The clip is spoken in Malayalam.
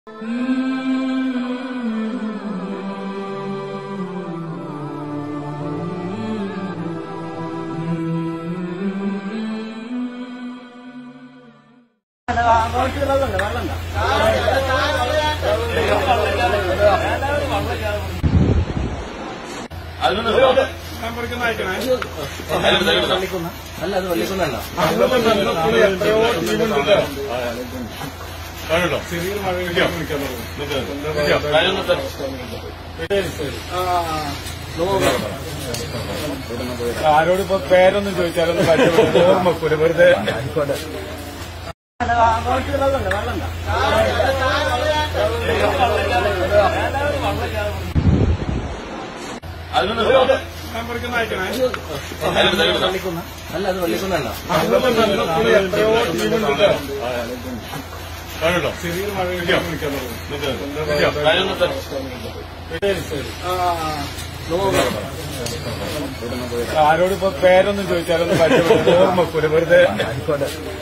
അല്ല അത് വള്ളിക്കുന്നല്ല ആരോട് ഇപ്പൊ പേരൊന്നും ചോദിച്ചാലൊന്നും പറ്റില്ല ഓർമ്മ വെക്കൂല വെറുതെ അല്ല അത് വള്ളിക്കുന്നല്ല ആരോട് ഇപ്പൊ പേരൊന്നും ചോദിച്ചാലൊന്നും പറ്റില്ല ഓർമ്മ വെക്കൂല വെറുതെ